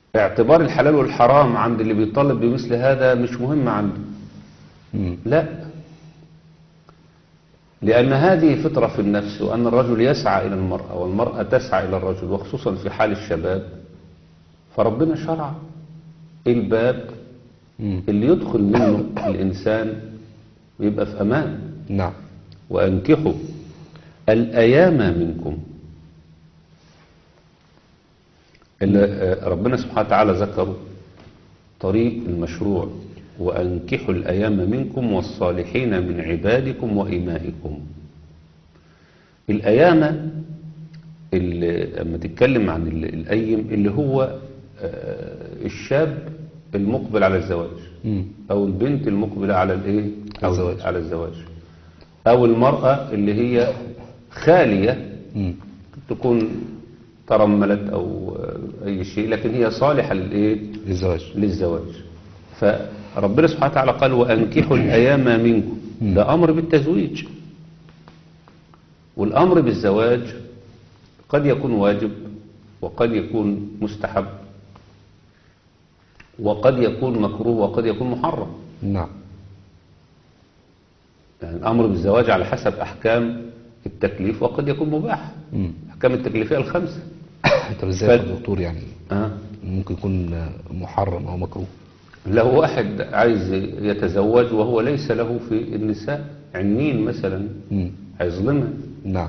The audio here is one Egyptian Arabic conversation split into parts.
اعتبار الحلال والحرام عند اللي بيطالب بمثل هذا مش مهم عنده مم. لا لأن هذه فطرة في النفس وأن الرجل يسعى إلى المرأة والمرأة تسعى إلى الرجل وخصوصا في حال الشباب فربنا شرع الباب مم. اللي يدخل منه الإنسان ويبقى في أمان نعم وأنكحوا الأيام منكم اللي آه، ربنا سبحانه وتعالى ذكره طريق المشروع وأنكحوا الأيام منكم والصالحين من عبادكم وإمائكم الأيام اللي لما تتكلم عن ال- الأيم اللي هو آه، الشاب المقبل على الزواج مم. أو البنت المقبلة على الإيه؟ أو الزواج. على الزواج أو المرأة اللي هي خالية مم. تكون ترملت أو آه، أي شيء لكن هي صالحة للإيه؟ للزواج للزواج فربنا سبحانه وتعالى قال وأنكحوا الأيام منكم ده أمر بالتزويج والأمر بالزواج قد يكون واجب وقد يكون مستحب وقد يكون مكروه وقد يكون محرم نعم يعني الأمر بالزواج على حسب أحكام التكليف وقد يكون مباح مم. أحكام التكليفية الخمسة طب ازاي ف- يا دكتور يعني أه؟ ممكن يكون محرم او مكروه لو واحد عايز يتزوج وهو ليس له في النساء عنين مثلا مم. هيظلمها نعم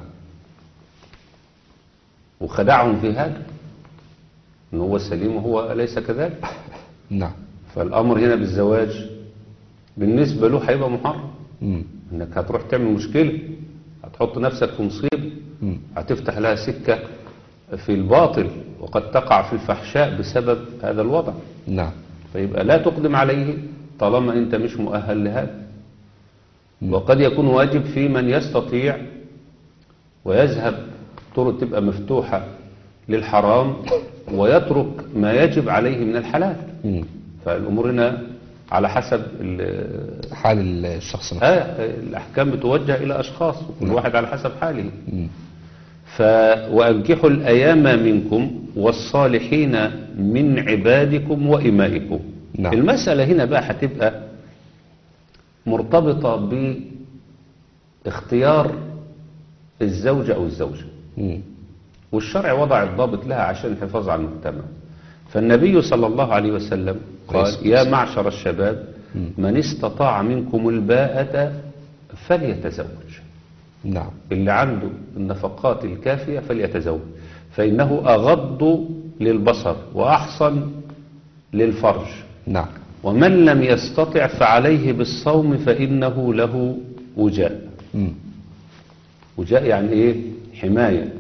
وخدعهم في هذا ان هو سليم وهو ليس كذلك نعم فالامر هنا بالزواج بالنسبه له هيبقى محرم مم. انك هتروح تعمل مشكله هتحط نفسك في مصيبه مم. هتفتح لها سكه في الباطل وقد تقع في الفحشاء بسبب هذا الوضع نعم فيبقى لا تقدم عليه طالما انت مش مؤهل لهذا وقد يكون واجب في من يستطيع ويذهب طرق تبقى مفتوحة للحرام ويترك ما يجب عليه من الحلال مم. فالأمور هنا على حسب ال- حال الشخص نفسه آه الأحكام بتوجه إلى أشخاص وكل واحد على حسب حاله مم. ف وأنكحوا الأيام منكم والصالحين من عبادكم وإمائكم نعم. المسألة هنا بقى هتبقى مرتبطة باختيار الزوجة أو الزوجة مم. والشرع وضع الضابط لها عشان الحفاظ على المجتمع فالنبي صلى الله عليه وسلم كويس. قال يا معشر الشباب من استطاع منكم الباءة فليتزوج نعم اللي عنده النفقات الكافية فليتزوج فإنه أغض للبصر وأحصن للفرج نعم ومن لم يستطع فعليه بالصوم فإنه له وجاء مم. وجاء يعني إيه حماية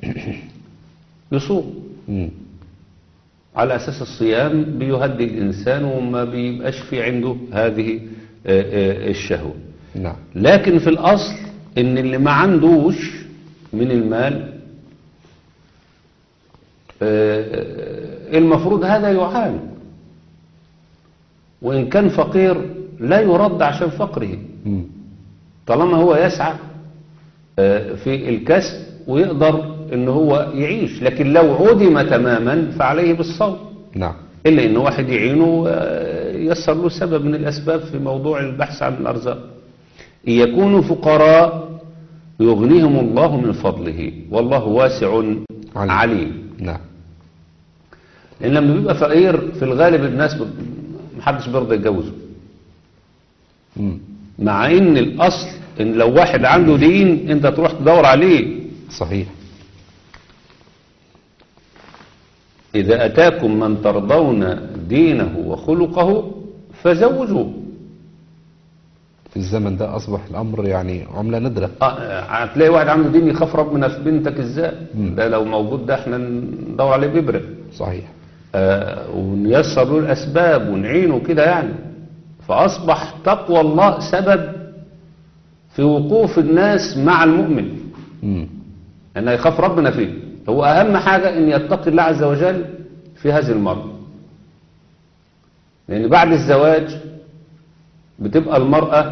يصوم مم. على أساس الصيام بيهدي الإنسان وما بيبقاش في عنده هذه آه، آه، الشهوة نعم لكن في الأصل إن اللي ما عندوش من المال آه، المفروض هذا يعان وإن كان فقير لا يرد عشان فقره مم. طالما هو يسعى آه، في الكسب ويقدر ان هو يعيش لكن لو عدم تماما فعليه بالصوم نعم إلا إن واحد يعينه آه، يسر له سبب من الأسباب في موضوع البحث عن الأرزاق إن يكونوا فقراء يغنيهم الله من فضله والله واسع عليم. عليم, عليم. نعم لأن لما بيبقى فقير في الغالب الناس ب- محدش بيرضى يتجوزه مم. مع إن الأصل إن لو واحد عنده دين أنت تروح تدور عليه صحيح إذا أتاكم من ترضون دينه وخلقه فزوجوه في الزمن ده أصبح الأمر يعني عملة نادرة آه، هتلاقي واحد عنده دين يخاف ربنا في بنتك ازاي ده لو موجود ده احنا ندور عليه بإبرة صحيح آه ونيسر له الأسباب ونعينه كده يعني فأصبح تقوى الله سبب في وقوف الناس مع المؤمن مم. أنه يخاف ربنا فيه هو أهم حاجة أن يتقي الله عز وجل في هذه المرأة لأن بعد الزواج بتبقى المرأة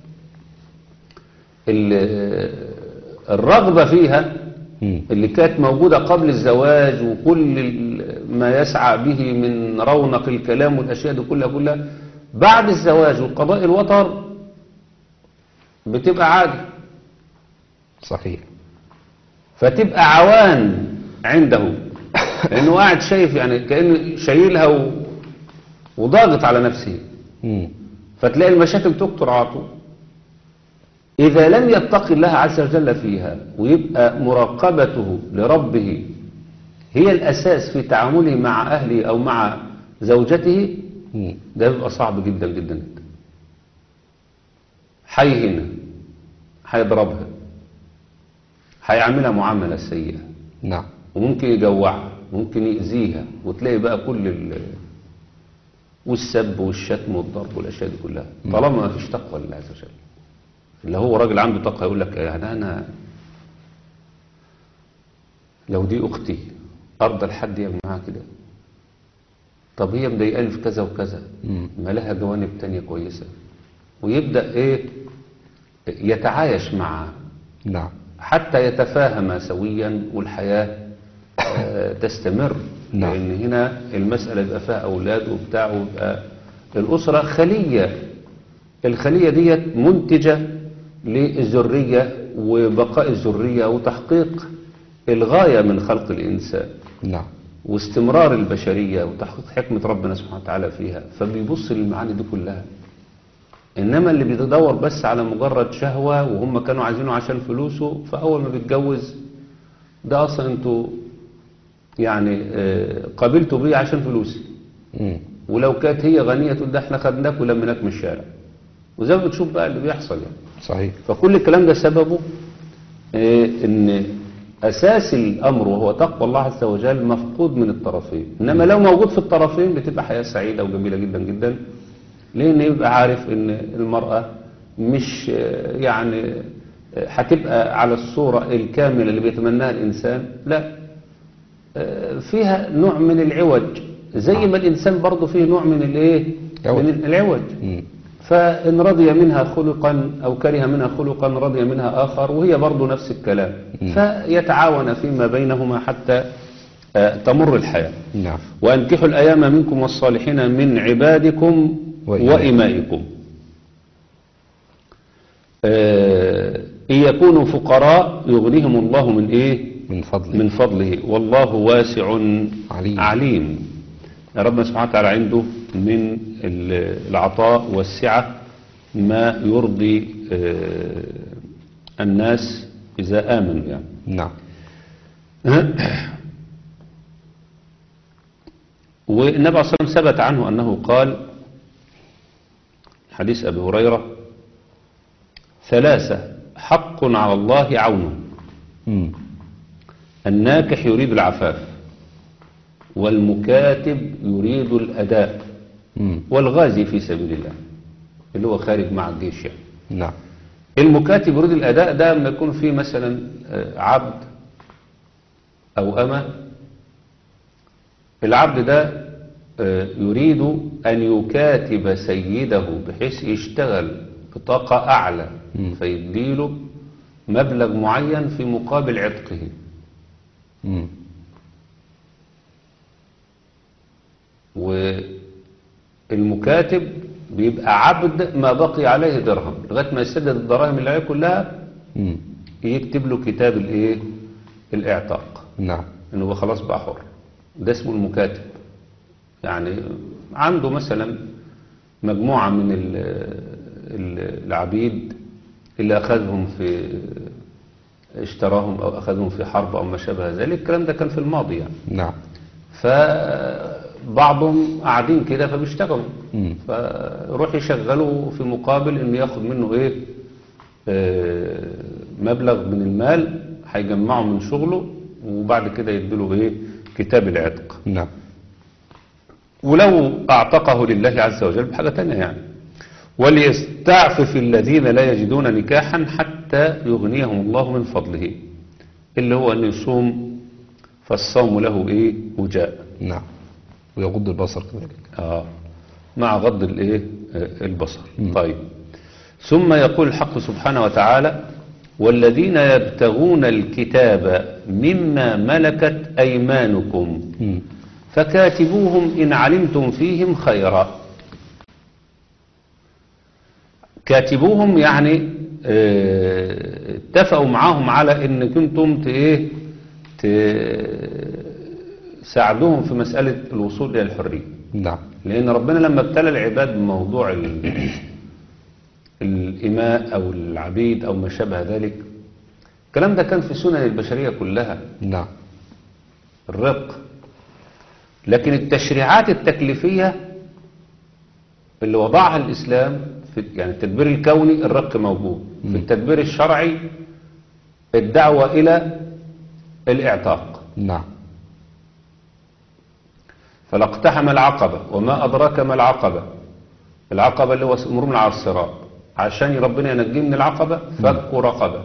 ال- الرغبة فيها مم. اللي كانت موجودة قبل الزواج وكل ال- ما يسعى به من رونق الكلام والأشياء دي كلها كلها بعد الزواج وقضاء الوطر بتبقى عادي صحيح فتبقى عوان عنده لأنه قاعد شايف يعني كأنه شايلها و... وضاغط على نفسه مم. فتلاقي المشاكل تكتر على طول إذا لم يتقي الله عز وجل فيها ويبقى مراقبته لربه هي الأساس في تعامله مع أهله أو مع زوجته مم. ده بيبقى صعب جدا جدا جدا هيهنها هيضربها هيعملها معاملة سيئة نعم وممكن يجوعها ممكن يأذيها وتلاقي بقى كل ال والسب والشتم والضرب والأشياء دي كلها طالما ما فيش تقوى لله عز وجل اللي هو راجل عنده تقوى يقول لك يعني أنا لو دي أختي أرضى لحد يعمل معاها كده طب هي مضايقاني في كذا وكذا مم. ما لها جوانب تانية كويسة ويبدأ إيه يتعايش معها نعم حتى يتفاهما سويا والحياة آه، تستمر نعم. لأن هنا المسألة يبقى فيها أولاد وبتاع ويبقى الأسرة خلية الخلية ديت منتجة للذرية وبقاء الذرية وتحقيق الغاية من خلق الإنسان نعم واستمرار البشرية وتحقيق حكمة ربنا سبحانه وتعالى فيها فبيبص للمعاني دي كلها إنما اللي بيدور بس على مجرد شهوة وهم كانوا عايزينه عشان فلوسه فأول ما بيتجوز ده أصلا أنتوا يعني آه، قابلتوا بيه عشان فلوسي مم. ولو كانت هي غنية تقول ده احنا خدناك ولمناك من الشارع وزي ما بتشوف بقى اللي بيحصل يعني صحيح فكل الكلام ده سببه آه، ان اساس الامر وهو تقوى الله عز وجل مفقود من الطرفين انما لو موجود في الطرفين بتبقى حياة سعيدة وجميلة جدا جدا لان يبقى عارف ان المرأة مش آه، يعني آه، هتبقى على الصورة الكاملة اللي بيتمناها الانسان لا آه، فيها نوع من العوج زي ما الانسان برضه فيه نوع من الايه عوج. من العوج مم. فإن رضي منها خلقا أو كره منها خلقا رضي منها آخر وهي برضو نفس الكلام فيتعاون فيما بينهما حتى آه، تمر الحياة نعم وأنكحوا الأيام منكم والصالحين من عبادكم وإمائكم. وإمائكم آه، إن يكونوا فقراء يغنيهم الله من إيه من فضله من فضله والله واسع عليم. عليم ربنا سبحانه وتعالى عنده من ال- العطاء والسعة ما يرضي آه، الناس إذا آمنوا يعني نعم والنبي صلى الله عليه وسلم ثبت عنه أنه قال حديث أبي هريرة ثلاثة حق على الله عونه مم. الناكح يريد العفاف والمكاتب يريد الأداء مم. والغازي في سبيل الله اللي هو خارج مع الجيش يعني نعم المكاتب يريد الأداء ده لما يكون فيه مثلا آه، عبد أو أمة العبد ده آه، يريد أن يكاتب سيده بحيث يشتغل بطاقة أعلى مم. فيديله مبلغ معين في مقابل عتقه مم. والمكاتب بيبقى عبد ما بقي عليه درهم لغاية ما يسدد الدراهم اللي عليه كلها مم. يكتب له كتاب الايه الاعتاق نعم انه هو خلاص بقى حر ده اسمه المكاتب يعني عنده مثلا مجموعة من ال- ال- العبيد اللي أخذهم في اشتراهم أو أخذهم في حرب أو ما شابه ذلك الكلام ده كان في الماضي يعني نعم فبعضهم قاعدين كده فبيشتغلوا مم. فيروح يشغله في مقابل انه ياخد منه ايه آه، مبلغ من المال هيجمعه من شغله وبعد كده يديله ايه كتاب العتق نعم ولو اعتقه لله عز وجل بحاجة تانية يعني وليستعفف الذين لا يجدون نكاحا حتى يغنيهم الله من فضله اللي هو ان يصوم فالصوم له ايه وجاء نعم ويغض البصر كذلك آه مع غض الايه آه، البصر طيب ثم يقول الحق سبحانه وتعالى والذين يبتغون الكتاب مما ملكت أيمانكم مم. فكاتبوهم إن علمتم فيهم خيرا كاتبوهم يعني اه، اتفقوا معاهم على ان كنتم ت- ايه تساعدوهم في مسألة الوصول إلى الحرية نعم لأن ربنا لما ابتلى العباد بموضوع ال- الإماء أو العبيد أو ما شابه ذلك الكلام ده كان في سنن البشرية كلها نعم الرق لكن التشريعات التكليفية اللي وضعها الإسلام في يعني التدبير الكوني الرق موجود في التدبير الشرعي الدعوة إلى الإعتاق نعم فلاقتحم العقبة وما أدراك ما العقبة العقبة اللي هو مرون على الصراط عشان ربنا ينجيه من العقبة فك رقبة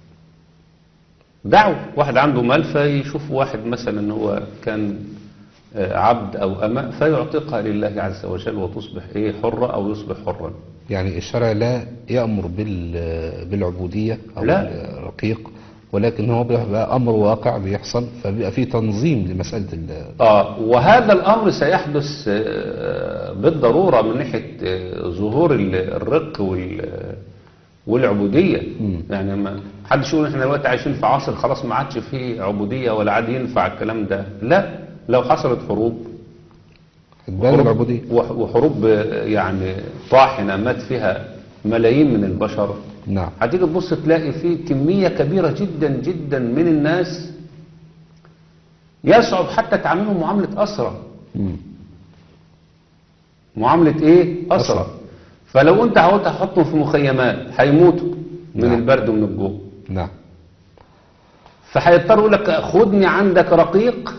دعوة واحد عنده مال فيشوف واحد مثلا هو كان آه، عبد أو أماء فيعتقها لله عز وجل وتصبح إيه حرة أو يصبح حرا يعني الشرع لا يأمر بال- بالعبودية أو لا. الرقيق ولكن هو بيبقى أمر واقع بيحصل فبيبقى فيه تنظيم لمسألة ال- آه وهذا الأمر سيحدث آه، بالضرورة من ناحية آه، ظهور ال- الرق وال- والعبودية يعني ما حدش يقول احنا دلوقتي عايشين في عصر خلاص ما عادش فيه عبودية ولا عاد ينفع الكلام ده لا لو حصلت حروب هتبان العبودية وح- وحروب آه، يعني طاحنة مات فيها ملايين من البشر نعم هتيجي تبص تلاقي في كمية كبيرة جدا جدا من الناس يصعب حتى تعاملهم معاملة أسرة مم. معاملة ايه أسرى. أسرة فلو انت عاوز تحطهم في مخيمات هيموتوا من نعم. البرد ومن الجوع نعم فهيضطر يقول لك خدني عندك رقيق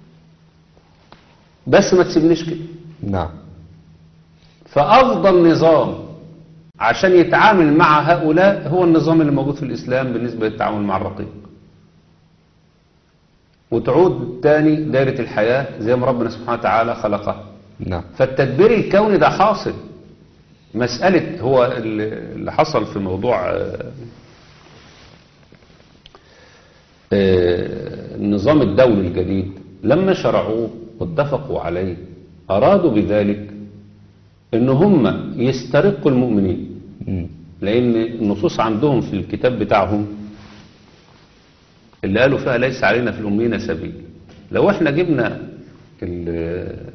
بس ما تسيبنيش كده نعم فأفضل نظام عشان يتعامل مع هؤلاء هو النظام اللي موجود في الإسلام بالنسبة للتعامل مع الرقيق وتعود تاني دائرة الحياة زي ما ربنا سبحانه وتعالى خلقها نعم فالتدبير الكوني ده حاصل مسألة هو اللي اللي حصل في موضوع آه، آه، النظام الدولي الجديد لما شرعوه واتفقوا عليه أرادوا بذلك ان هم يسترقوا المؤمنين مم. لأن النصوص عندهم في الكتاب بتاعهم اللي قالوا فيها ليس علينا في الأمين سبيل لو احنا جبنا ال-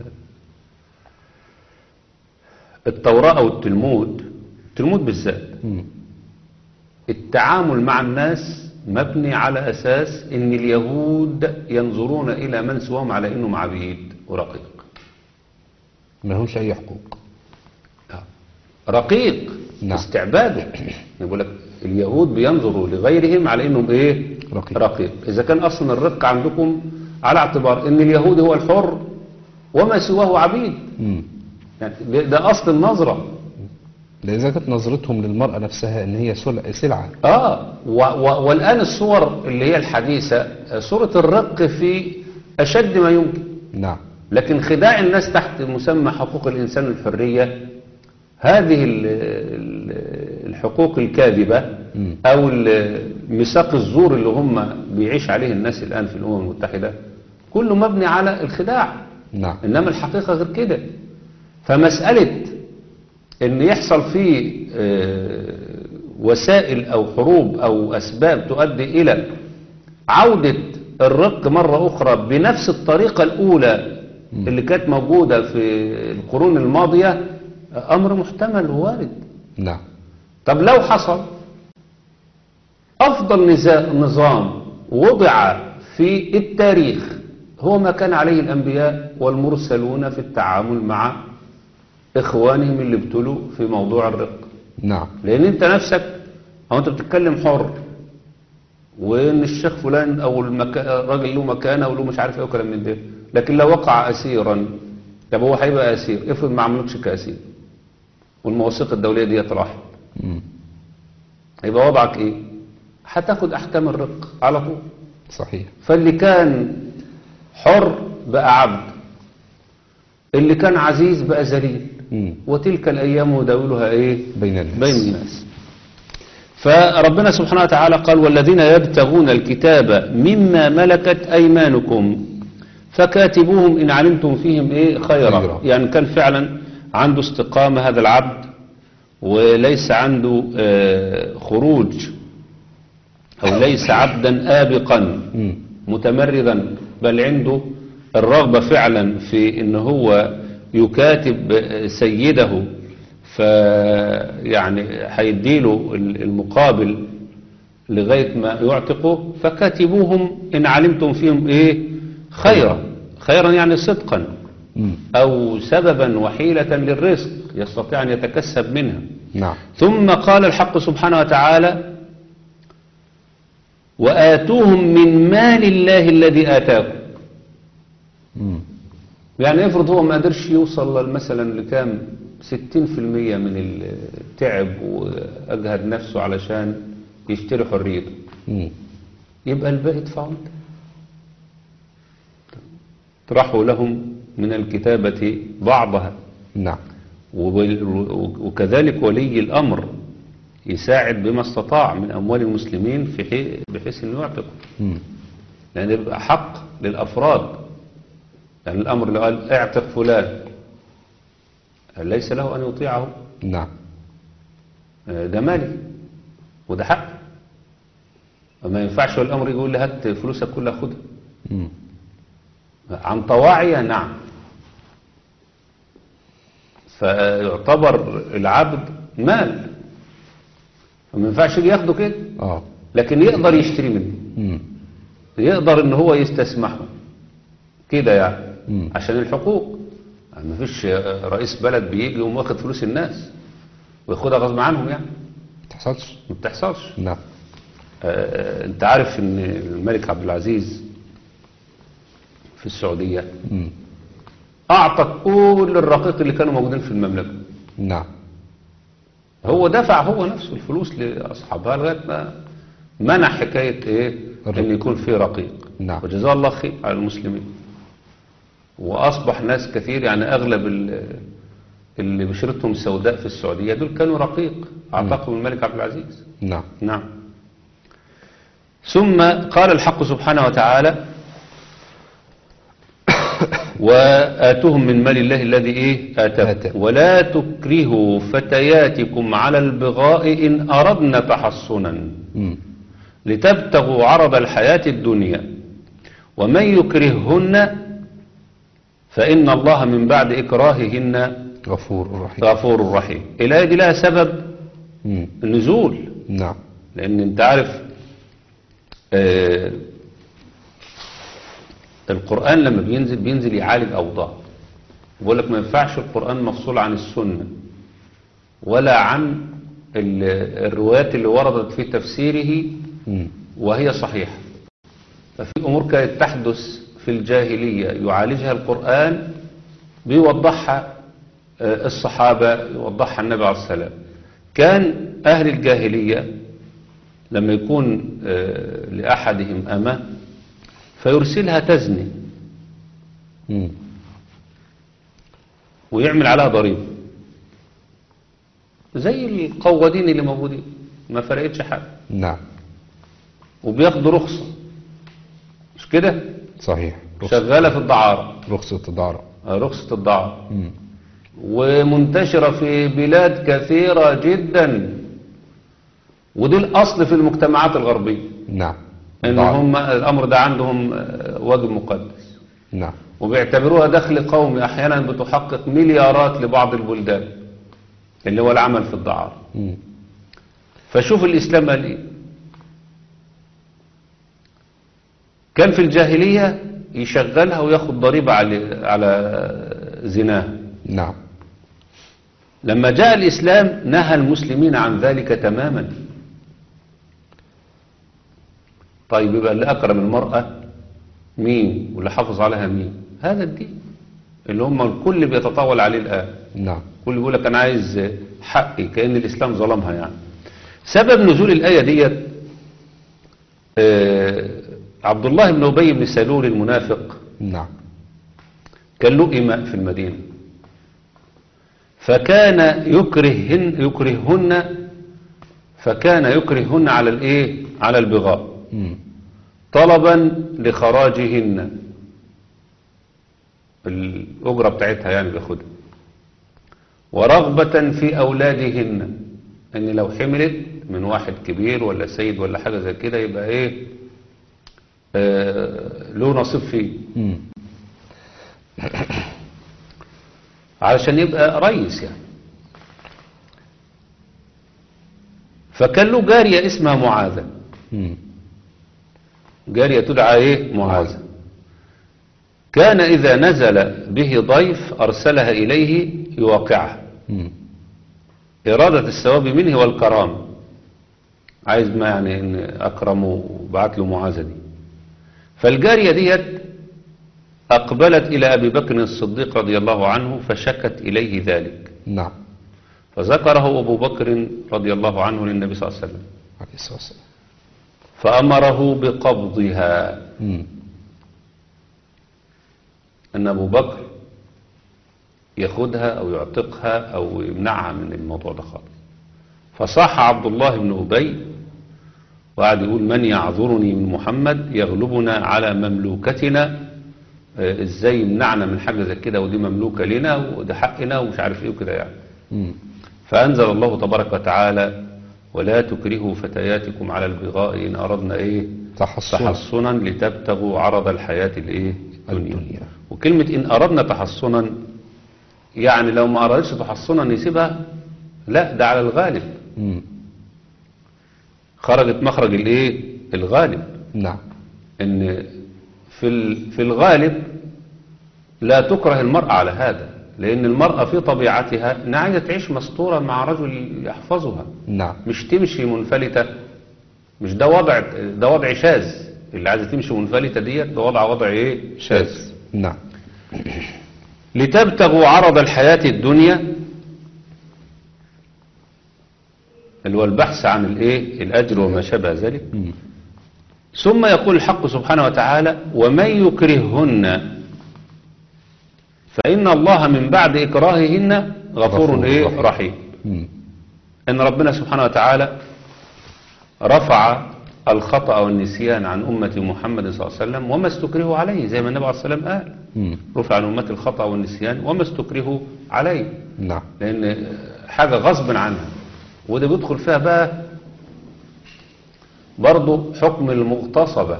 التوراة أو التلمود التلمود بالذات مم. التعامل مع الناس مبني على أساس أن اليهود ينظرون إلى من سواهم على أنهم عبيد ورقيق ما لهمش أي حقوق رقيق نعم. استعباده يقول لك اليهود بينظروا لغيرهم على انهم ايه رقيق. رقيق اذا كان اصلا الرق عندكم على اعتبار ان اليهود هو الحر وما سواه عبيد مم. يعني ده, ده اصل النظرة ده إذا كانت نظرتهم للمرأة نفسها إن هي سلع- سلعة اه و و والان الصور اللي هي الحديثة آه، صورة الرق في اشد ما يمكن نعم لكن خداع الناس تحت مسمى حقوق الإنسان والحرية هذه ال- ال- الحقوق الكاذبة مم. أو ال- ميثاق الزور اللي هم بيعيش عليه الناس الآن في الأمم المتحدة كله مبني على الخداع نعم إنما الحقيقة غير كده فمسألة إن يحصل فيه آه، وسائل أو حروب أو أسباب تؤدي إلى عودة الرق مرة أخرى بنفس الطريقة الأولى اللي كانت موجودة في القرون الماضية أمر محتمل ووارد نعم طب لو حصل أفضل نزا- نظام وضع في التاريخ هو ما كان عليه الأنبياء والمرسلون في التعامل مع إخوانهم اللي ابتلوا في موضوع الرق نعم لأن أنت نفسك أو أنت بتتكلم حر وإن الشيخ فلان أو المكا... الراجل له مكانة وله مش عارف إيه وكلام من ده لكن لو وقع أسيرا طب هو هيبقى أسير افرض ما عملوكش كأسير والمواثيق الدولية دي راحت مم. هيبقى وضعك إيه؟ هتاخد أحكام الرق على طول صحيح فاللي كان حر بقى عبد اللي كان عزيز بقى ذليل مم. وتلك الأيام نداولها إيه؟ بين الناس بين الناس فربنا سبحانه وتعالى قال والذين يبتغون الكتاب مما ملكت أيمانكم فكاتبوهم إن علمتم فيهم إيه خيرا خيرا. يعني كان فعلا عنده استقامة هذا العبد وليس عنده آه، خروج أو ليس عبدا آبقا مم. متمردا بل عنده الرغبة فعلا في ان هو يكاتب سيده فيعني هيديله المقابل لغاية ما يعتقه فكاتبوهم إن علمتم فيهم إيه خيرا خيرا يعني صدقا مم. أو سببا وحيلة للرزق يستطيع أن يتكسب منها نعم ثم قال الحق سبحانه وتعالى وآتوهم من مال الله الذي آتاكم مم. يعني افرض هو ما قدرش يوصل مثلا لكام 60% من التعب وأجهد نفسه علشان يشتري حريته مم. يبقى الباقي ادفعوا انت اطرحوا لهم من الكتابة بعضها نعم وبال- وكذلك ولي الأمر يساعد بما استطاع من أموال المسلمين في حي- بحيث أنه يعتقوا مم. لأن يبقى حق للأفراد يعني الأمر اللي قال اعتق فلان ليس له أن يطيعه نعم آه، ده مالي وده حق وما ينفعش الأمر يقول لي هات فلوسك كلها خدها مم. عن طواعية نعم فيعتبر العبد مال فما ينفعش يجي ياخده كده اه لكن يقدر يشتري منه مم. يقدر ان هو يستسمحه كده يعني مم. عشان الحقوق يعني ما فيش رئيس بلد بيجي يقوم واخد فلوس الناس وياخدها غصب عنهم يعني تحصلش ما بتحصلش نعم آه، انت عارف ان الملك عبد العزيز في السعودية مم. اعطى كل الرقيق اللي كانوا موجودين في المملكة نعم هو دفع هو نفسه الفلوس لاصحابها لغايه ما منع حكايه ايه الرقيق. ان يكون في رقيق نعم. وجزاه الله خير على المسلمين واصبح ناس كثير يعني اغلب ال- اللي بشرتهم سوداء في السعوديه دول كانوا رقيق اعتقهم الملك عبد العزيز نعم نعم ثم قال الحق سبحانه وتعالى وآتوهم من مال الله الذي إيه آتاكم آتاكم. ولا تكرهوا فتياتكم على البغاء إن أردنا تحصنا مم. لتبتغوا عرض الحياة الدنيا ومن يكرههن فإن الله من بعد إكراههن غفور رحيم غفور رحيم الآية دي لها سبب مم. نزول نعم لان انت عارف آه القرآن لما بينزل بينزل يعالج أوضاع بقول لك ما ينفعش القرآن مفصول عن السنة ولا عن ال- الروايات اللي وردت في تفسيره مم. وهي صحيحة ففي أمور كانت تحدث في الجاهلية يعالجها القرآن بيوضحها آه، الصحابة يوضحها النبي عليه السلام كان أهل الجاهلية لما يكون آه، لأحدهم أمة فيرسلها تزني مم. ويعمل عليها ضريبة زي القوادين اللي موجودين ما فرقتش حاجة نعم وبياخدوا رخصة مش كده صحيح رخصة, شغالة في الدعارة رخصة الدعارة رخصة الدعارة مم. ومنتشرة في بلاد كثيرة جدا ودي الأصل في المجتمعات الغربية نعم إن الدعارة. هم الأمر ده عندهم آه، واجب مقدس نعم وبيعتبروها دخل قومي أحيانا بتحقق مليارات لبعض البلدان اللي هو العمل في الدعارة مم. فشوف الإسلام قال إيه كان في الجاهلية يشغلها وياخد ضريبة على على زناها نعم لما جاء الإسلام نهى المسلمين عن ذلك تماما طيب يبقى اللي أكرم المرأة مين واللي حافظ عليها مين هذا الدين اللي هم الكل بيتطاول عليه الآن نعم كل بيقول لك أنا عايز حقي كأن الإسلام ظلمها يعني سبب نزول الآية ديت آه، عبد الله بن أبي بن سلول المنافق نعم كان له إماء في المدينة فكان يكرههن يكرههن فكان يكرههن على الايه على البغاء مم. طلبا لخراجهن الأجرة بتاعتها يعني بياخدها ورغبة في أولادهن إن لو حملت من واحد كبير ولا سيد ولا حاجة زي كده يبقى إيه آه له نصيب فيه مم. علشان يبقى رئيس يعني فكان له جارية اسمها معاذة مم. جارية تدعى ايه معاذة كان إذا نزل به ضيف أرسلها إليه يواقعه مم. إرادة الثواب منه والكرام عايز ما يعني إن أكرمه وبعت له معاذة دي فالجارية ديت أقبلت إلى أبي بكر الصديق رضي الله عنه فشكت إليه ذلك نعم فذكره أبو بكر رضي الله عنه للنبي صلى الله عليه وسلم عليه الصلاة والسلام فأمره بقبضها مم. أن أبو بكر ياخدها أو يعتقها أو يمنعها من الموضوع ده خالص فصاح عبد الله بن أبي وقعد يقول من يعذرني من محمد يغلبنا على مملوكتنا آه، ازاي يمنعنا من حاجة زي كده ودي مملوكة لنا وده حقنا ومش عارف ايه وكده يعني مم. فأنزل الله تبارك وتعالى ولا تكرهوا فتياتكم على البغاء إن أردنا إيه تحصن تحصنا لتبتغوا عرض الحياة الإيه الدنيا الدنيا. وكلمة إن أردنا تحصنا يعني لو ما أردتش تحصنا نسيبها لا ده على الغالب مم. خرجت مخرج الإيه الغالب نعم إن في ال- في الغالب لا تكره المرأة على هذا لأن المرأة في طبيعتها إنها عايزة تعيش مستورة مع رجل يحفظها نعم مش تمشي منفلتة مش ده وضع ده وضع شاذ اللي عايزة تمشي منفلتة ديت ده وضع وضع ايه شاذ نعم لتبتغوا عرض الحياة الدنيا اللي هو البحث عن الايه الاجر وما شابه ذلك مم. ثم يقول الحق سبحانه وتعالى ومن يكرههن فإن الله من بعد إكراههن غفور غفور إيه رحيم. رحيم مم. أن ربنا سبحانه وتعالى رفع الخطأ والنسيان عن أمة محمد صلى الله عليه وسلم وما استكرهوا عليه زي ما النبي عليه الصلاة والسلام قال مم. رفع عن أمة الخطأ والنسيان وما استكرهوا عليه نعم لأن حاجة غصب عنها وده بيدخل فيها بقى برضه حكم المغتصبة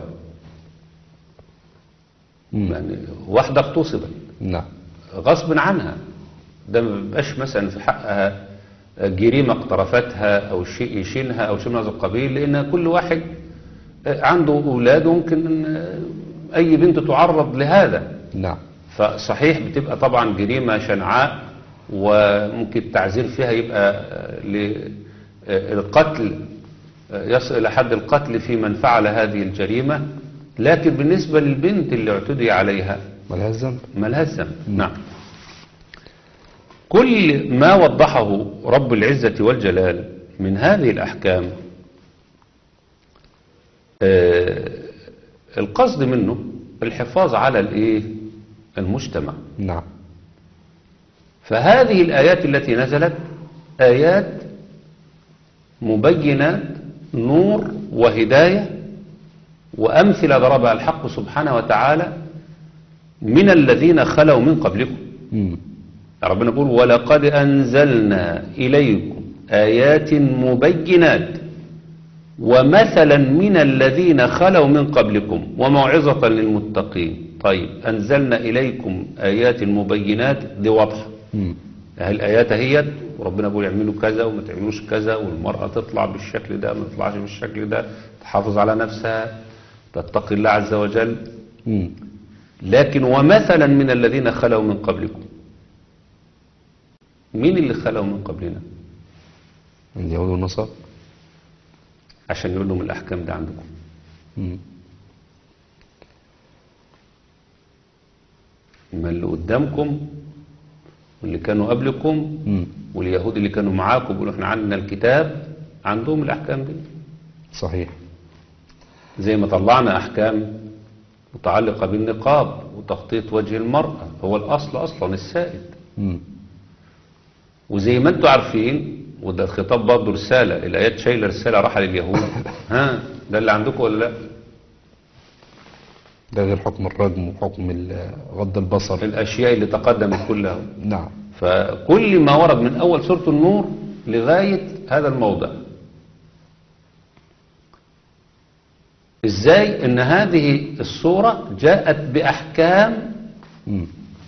مم. يعني واحدة اغتصبت نعم غصب عنها ده ما بيبقاش مثلا في حقها جريمة اقترفتها أو شيء يشيلها أو شيء من هذا القبيل لأن كل واحد عنده أولاد وممكن أي بنت تعرض لهذا نعم فصحيح بتبقى طبعا جريمة شنعاء وممكن التعزير فيها يبقى للقتل يصل إلى حد القتل في من فعل هذه الجريمة لكن بالنسبة للبنت اللي اعتدي عليها ملهاش ذنب ملهاش ذنب نعم كل ما وضحه رب العزة والجلال من هذه الأحكام آه، القصد منه الحفاظ على الايه المجتمع نعم فهذه الآيات التي نزلت آيات مبينات نور وهداية وأمثلة ضربها الحق سبحانه وتعالى من الذين خلوا من قبلكم مم. ربنا يقول ولقد أنزلنا إليكم آيات مبينات ومثلا من الذين خلوا من قبلكم وموعظة للمتقين طيب أنزلنا إليكم آيات مبينات دي واضحة مم. هل الآيات هي وربنا بيقول يعملوا كذا وما تعملوش كذا والمرأة تطلع بالشكل ده ما تطلعش بالشكل ده تحافظ على نفسها تتقي الله عز وجل مم. لكن ومثلا من الذين خلوا من قبلكم مين اللي خلوا من قبلنا اليهود والنصارى عشان يقول لهم الأحكام ده عندكم مم. ما اللي قدامكم واللي كانوا قبلكم مم. واليهود اللي كانوا معاكم بيقولوا احنا عندنا الكتاب عندهم الأحكام دي صحيح زي ما طلعنا أحكام متعلقة بالنقاب وتغطية وجه المرأة هو الأصل أصلا السائد مم. وزي ما انتم عارفين وده الخطاب برضه رسالة الآيات شايلة رسالة راحة لليهود ها ده اللي عندكم ولا لا ده غير حكم الرجم وحكم ال- غض البصر الأشياء اللي تقدمت كلها نعم فكل ما ورد من أول سورة النور لغاية هذا الموضع إزاي أن هذه السورة جاءت بأحكام مم.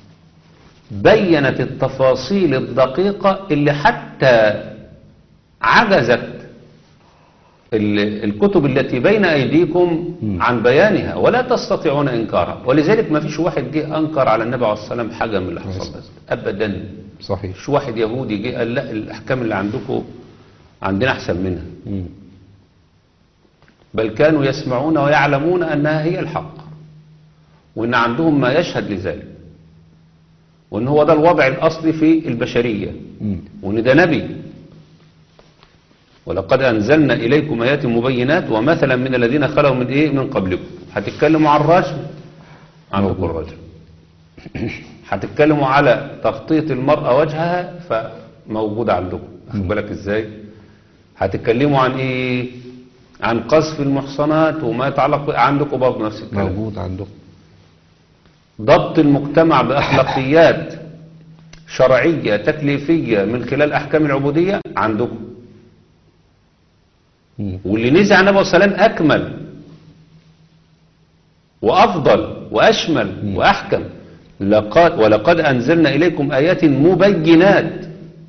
بينت التفاصيل الدقيقة اللي حتى عجزت ال- الكتب التي بين أيديكم عن بيانها ولا تستطيعون إنكارها ولذلك ما فيش واحد جه أنكر على النبي عليه الصلاة والسلام حاجة من اللي حصل بس أبدا صحيح مش واحد يهودي جه قال لا الأحكام اللي عندكم عندنا أحسن منها مم. بل كانوا يسمعون ويعلمون أنها هي الحق وأن عندهم ما يشهد لذلك وأن هو ده الوضع الأصلي في البشرية مم. وأن ده نبي ولقد أنزلنا إليكم آيات مبينات ومثلا من الذين خلوا من إيه من قبلكم هتتكلموا عن الرجم عندكم الرجم هتتكلموا على تغطية المرأة وجهها فموجود عندكم واخد بالك إزاي هتتكلموا عن إيه عن قذف المحصنات وما يتعلق عندكم برضه نفس الكلام موجود عندهم ضبط المجتمع بأخلاقيات شرعية تكليفية من خلال أحكام العبودية عندكم مم. واللي نزع على النبي صلى الله عليه وسلم أكمل وأفضل وأشمل وأحكم لقد ولقد أنزلنا إليكم آيات مبينات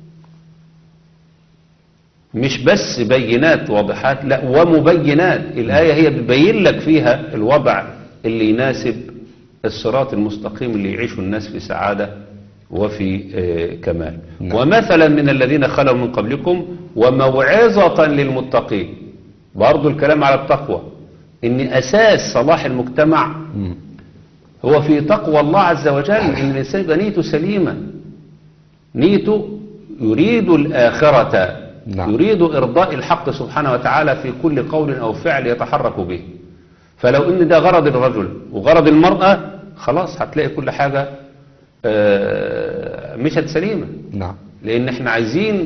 مش بس بينات واضحات لا ومبينات الآية هي بتبين لك فيها الوضع اللي يناسب الصراط المستقيم اللي يعيشه الناس في سعادة وفي آه، كمال نعم. ومثلا من الذين خلوا من قبلكم وموعظة للمتقين برضو الكلام على التقوى ان اساس صلاح المجتمع مم. هو في تقوى الله عز وجل ان الانسان يبقى نيته سليمه نيته يريد الاخره نعم. يريد ارضاء الحق سبحانه وتعالى في كل قول او فعل يتحرك به فلو ان ده غرض الرجل وغرض المراه خلاص هتلاقي كل حاجه آه، مشت سليمه نعم لان احنا عايزين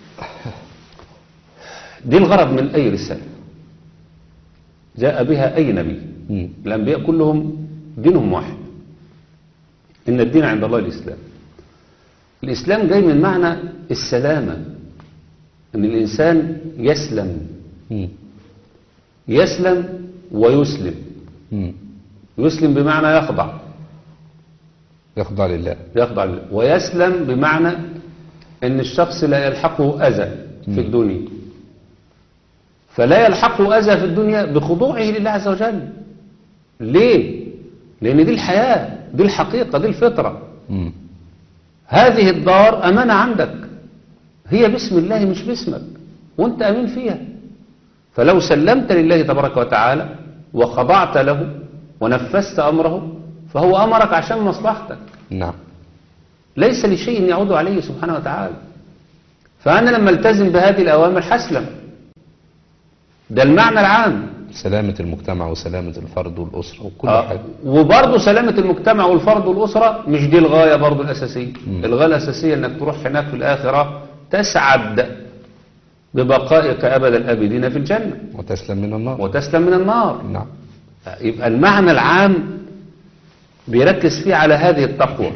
دي الغرض من اي رساله جاء بها اي نبي مم. الأنبياء كلهم دينهم واحد إن الدين عند الله الإسلام الإسلام جاي من معنى السلامة إن الإنسان يسلم مم. يسلم ويسلم مم. يسلم بمعنى يخضع يخضع لله يخضع لله ويسلم بمعنى إن الشخص لا يلحقه أذى في الدنيا فلا يلحقه أذى في الدنيا بخضوعه لله عز وجل ليه؟ لأن دي الحياة دي الحقيقة دي الفطرة مم. هذه الدار أمانة عندك هي باسم الله مش باسمك وانت أمين فيها فلو سلمت لله تبارك وتعالى وخضعت له ونفذت أمره فهو أمرك عشان مصلحتك نعم ليس لشيء يعود عليه سبحانه وتعالى فأنا لما التزم بهذه الأوامر حسلم ده المعنى العام سلامة المجتمع وسلامة الفرد والأسرة وكل آه، حاجة وبرضه سلامة المجتمع والفرد والأسرة مش دي الغاية برضه الأساسية مم. الغاية الأساسية أنك تروح هناك في الآخرة تسعد ببقائك أبد الآبدين في الجنة وتسلم من النار وتسلم من النار نعم يبقى المعنى العام بيركز فيه على هذه التقوى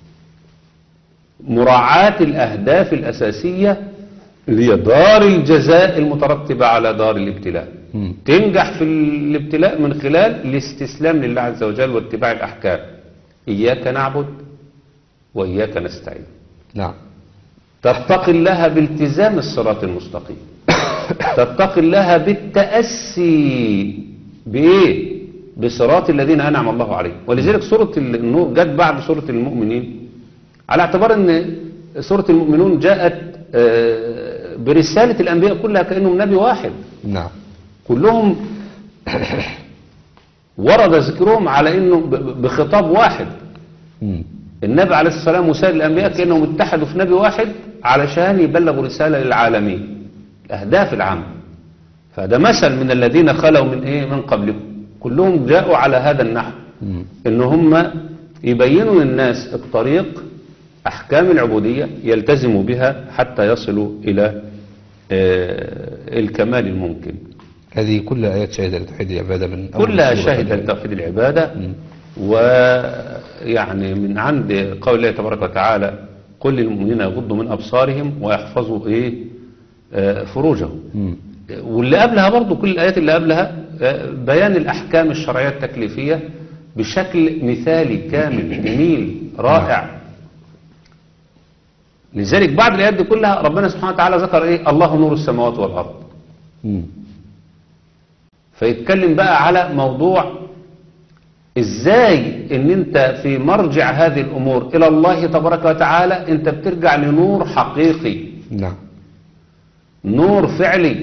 مراعاة الأهداف الأساسية اللي هي دار الجزاء المترتبة على دار الابتلاء مم. تنجح في الابتلاء من خلال الاستسلام لله عز وجل واتباع الأحكام إياك نعبد وإياك نستعين نعم تتقي الله بالتزام الصراط المستقيم تتقي الله بالتأسي بإيه بصراط الذين أنعم الله عليهم ولذلك سورة النور جت بعد سورة المؤمنين على اعتبار أن سورة المؤمنون جاءت آه، برسالة الأنبياء كلها كأنهم نبي واحد نعم كلهم ورد ذكرهم على أنه ب- ب- بخطاب واحد مم. النبي عليه الصلاة والسلام وسائر الأنبياء كأنهم اتحدوا في نبي واحد علشان يبلغوا رسالة للعالمين الأهداف العامة فده مثل من الذين خلوا من إيه من قبلكم كلهم جاءوا على هذا النحو مم. إن هم يبينوا للناس الطريق أحكام العبودية يلتزموا بها حتى يصلوا إلى آه، الكمال الممكن هذه كل آيات شهادة لتوحيد العبادة من أول كلها سورة شهدت ال- توحيد العبادة ويعني من عند قول الله تبارك وتعالى قل للمؤمنين يغضوا من أبصارهم ويحفظوا إيه آه، فروجهم مم. واللي قبلها برضو كل الآيات اللي قبلها آه، بيان الأحكام الشرعية التكليفية بشكل مثالي كامل جميل رائع لذلك بعد الآيات دي كلها ربنا سبحانه وتعالى ذكر إيه الله نور السماوات والأرض مم. فيتكلم بقى على موضوع ازاي ان انت في مرجع هذه الامور الى الله تبارك وتعالى انت بترجع لنور حقيقي نعم نور فعلي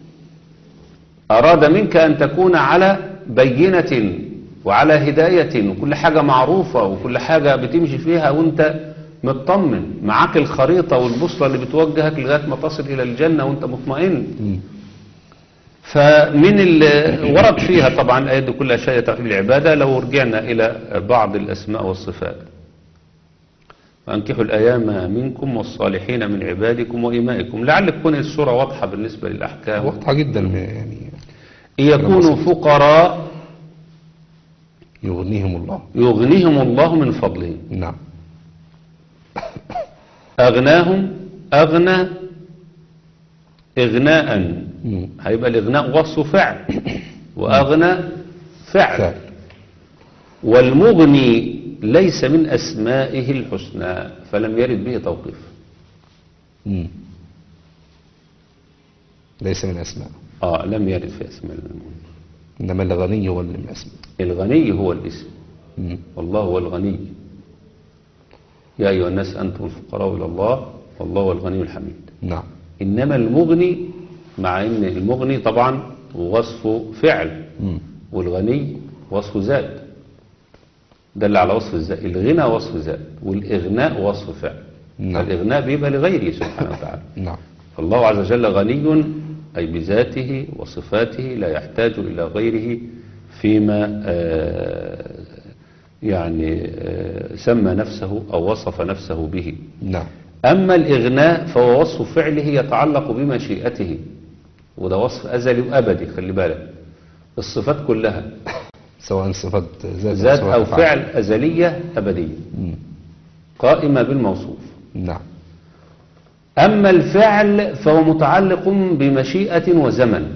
اراد منك ان تكون على بينة وعلى هداية وكل حاجة معروفة وكل حاجة بتمشي فيها وانت مطمن معاك الخريطة والبوصلة اللي بتوجهك لغاية ما تصل الى الجنة وانت مطمئن مم. فمن اللي ورد فيها طبعا الآيات دي كلها شيء توحيد العبادة لو رجعنا إلى بعض الأسماء والصفات وأنكحوا الأيام منكم والصالحين من عبادكم وإمائكم لعل تكون الصورة واضحة بالنسبة للأحكام واضحة جدا يعني يكونوا فقراء يغنيهم الله يغنيهم الله من فضله نعم أغناهم أغنى إغناء مم. هيبقى الإغناء وصف فعل وأغنى فعل فعل والمغني ليس من أسمائه الحسنى فلم يرد به توقيف مم. ليس من أسماء آه لم يرد في أسماء المغني إنما الغني هو اللي من أسماء الغني هو الاسم مم. والله هو الغني يا أيها الناس أنتم الفقراء إلى الله والله هو الغني الحميد نعم إنما المغني مع أن المغني طبعا وصفه فعل مم. والغني وصف ذات دل على وصف الذات الغنى وصف ذات والإغناء وصف فعل نعم. فالإغناء بيبقى لغيره سبحانه وتعالى نعم فالله عز وجل غني أي بذاته وصفاته لا يحتاج إلى غيره فيما آه، يعني آه، سمى نفسه أو وصف نفسه به نعم أما الإغناء فهو وصف فعله يتعلق بمشيئته وده وصف أزلي وأبدي خلي بالك الصفات كلها سواء صفات ذات, ذات صفات أو أفعال. فعل أزلية أبدية مم. قائمة بالموصوف نعم أما الفعل فهو متعلق بمشيئة وزمن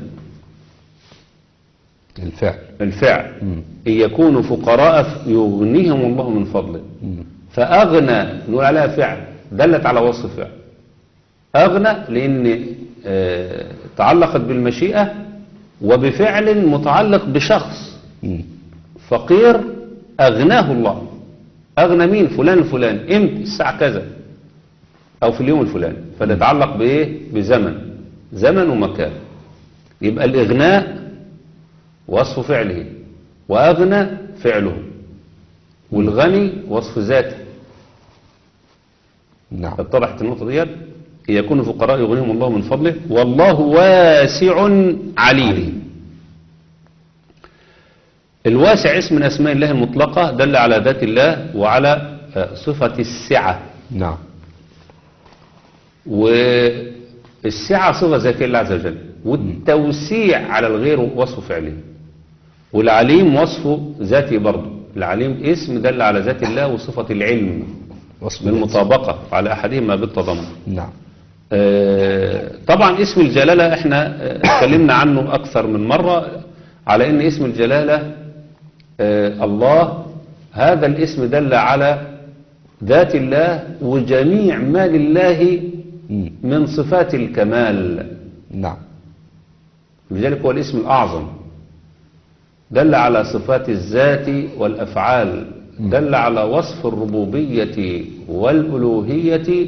الفعل الفعل مم. إن يكونوا فقراء يغنيهم الله من فضله مم. فأغنى نقول عليها فعل دلت على وصف فعل أغنى لأن آه، تعلقت بالمشيئة وبفعل متعلق بشخص مم. فقير أغناه الله أغنى مين فلان الفلان امتى الساعة كذا أو في اليوم الفلاني فده يتعلق بإيه بزمن زمن ومكان يبقى الإغناء وصف فعله وأغنى فعله والغني وصف ذاته نعم اتضحت النقطة ديت يكون فقراء يغنيهم الله من فضله والله واسع عليم, عليم. الواسع اسم من أسماء الله المطلقة دل على ذات الله وعلى آه، صفة السعة نعم والسعة صفة ذاتية الله عز وجل والتوسيع على الغير وصف فعله والعليم وصفه ذاتي برضه العليم اسم دل على ذات الله وصفة العلم وصف بالمطابقة على أحدهما بالتضمن نعم آه، طبعا اسم الجلالة احنا آه، اتكلمنا عنه أكثر من مرة على أن اسم الجلالة آه، الله هذا الاسم دل على ذات الله وجميع ما لله مم. من صفات الكمال نعم لذلك هو الاسم الأعظم دل على صفات الذات والأفعال دل على وصف الربوبية والألوهية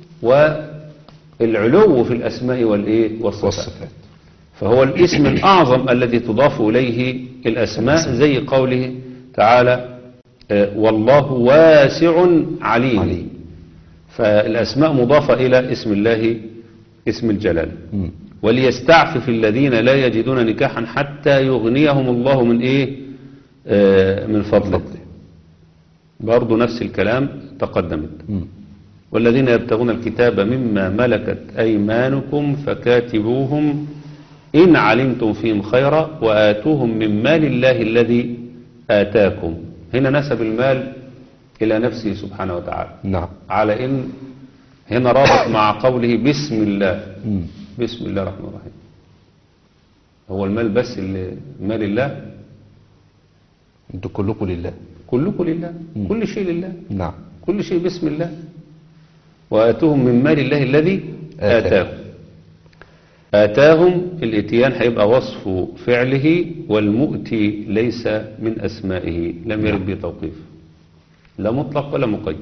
والعلو في الأسماء والإيه والصفات والصفات فهو الاسم الأعظم الذي تضاف إليه الأسماء زي قوله تعالى آه، والله واسع عليم, عليم. فالأسماء مضافة إلى اسم الله اسم الجلال مم. وليستعفف الذين لا يجدون نكاحا حتى يغنيهم الله من إيه آه، من فضله برضو نفس الكلام تقدمت مم. والذين يبتغون الكتاب مما ملكت أيمانكم فكاتبوهم إن علمتم فيهم خيرا وآتوهم من مال الله الذي آتاكم هنا نسب المال إلى نفسه سبحانه وتعالى نعم على إن هنا رابط مع قوله بسم الله مم. بسم الله الرحمن الرحيم هو المال بس اللي مال الله انتوا كلكم لله كلكم لله مم. كل شيء لله نعم كل شيء بسم الله وآتوهم من مال الله الذي آتاهم. آتاهم آتاهم الاتيان هيبقى وصف فعله والمؤتي ليس من أسمائه لم يرد به توقيف لا مطلق ولا مقيد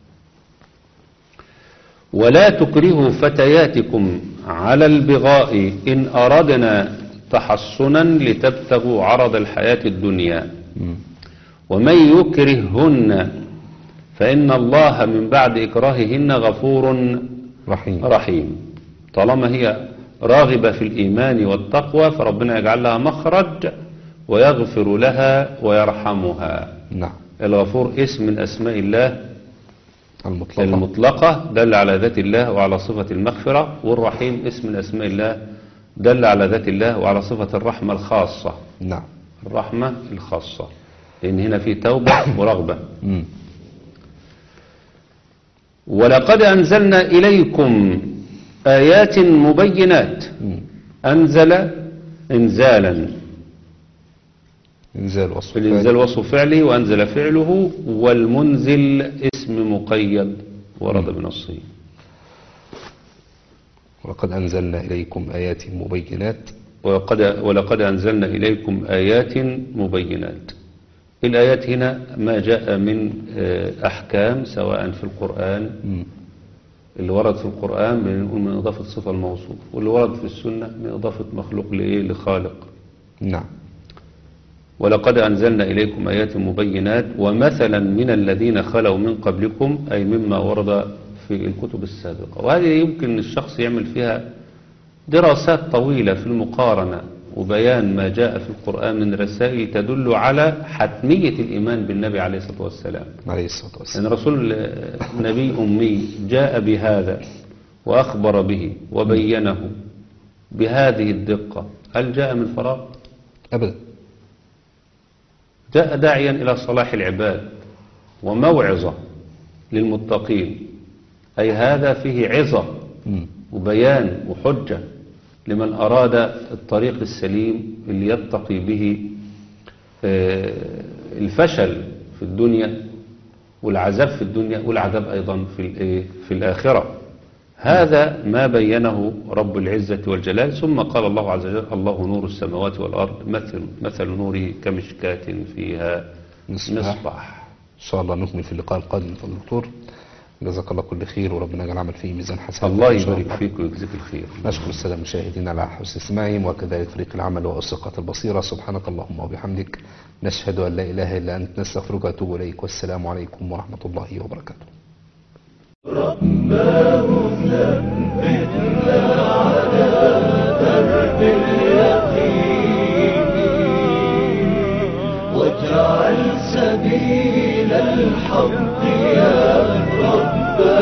ولا تكرهوا فتياتكم على البغاء إن أردنا تحصنا لتبتغوا عرض الحياة الدنيا مم. ومن يكرههن فإن الله من بعد إكراههن غفور رحيم رحيم طالما هي راغبة في الإيمان والتقوى فربنا يجعل لها مخرج ويغفر لها ويرحمها نعم الغفور اسم من أسماء الله المطلقة المطلقة دل على ذات الله وعلى صفة المغفرة والرحيم اسم من أسماء الله دل على ذات الله وعلى صفة الرحمة الخاصة نعم الرحمة الخاصة لأن هنا في توبة ورغبة مم. ولقد أنزلنا إليكم آيات مبينات مم. أنزل إنزالا انزال وصف في الإنزال وصف فعله وأنزل فعله والمنزل اسم مقيد ورد بنصه ولقد أنزلنا إليكم آيات مبينات ولقد, ولقد أنزلنا إليكم آيات مبينات الآيات هنا ما جاء من آه، أحكام سواء في القرآن مم. اللي ورد في القرآن بنقول من إضافة صفة الموصوف واللي ورد في السنة من إضافة مخلوق لإيه لخالق نعم ولقد أنزلنا إليكم آيات مبينات ومثلا من الذين خلوا من قبلكم أي مما ورد في الكتب السابقة وهذه يمكن الشخص يعمل فيها دراسات طويلة في المقارنة وبيان ما جاء في القرآن من رسائل تدل على حتمية الإيمان بالنبي عليه الصلاة والسلام عليه الصلاة والسلام أن رسول آه، نبي أمي جاء بهذا وأخبر به وبينه بهذه الدقة هل جاء من فراغ؟ أبدا جاء داعيا إلى صلاح العباد وموعظة للمتقين أي هذا فيه عظة مم. وبيان وحجة لمن أراد الطريق السليم اللي يتقي به آه، الفشل في الدنيا والعذاب في الدنيا والعذاب أيضا في الإيه؟ في الآخرة هذا ما بينه رب العزة والجلال ثم قال الله عز وجل الله نور السماوات والأرض مثل, مثل نوره كمشكاة فيها مصباح. مصباح إن شاء الله نكمل في اللقاء القادم فضل الدكتور جزاك الله كل خير وربنا يجعل عمل فيه ميزان حسنات الله إن شاء يبارك فيك ويجزيك الخير نشكر السادة المشاهدين على حسن استماعهم وكذلك فريق العمل وأسقة البصيرة سبحانك اللهم وبحمدك نشهد أن لا إله إلا أنت نستغفرك ونتوب إليك والسلام عليكم ورحمة الله وبركاته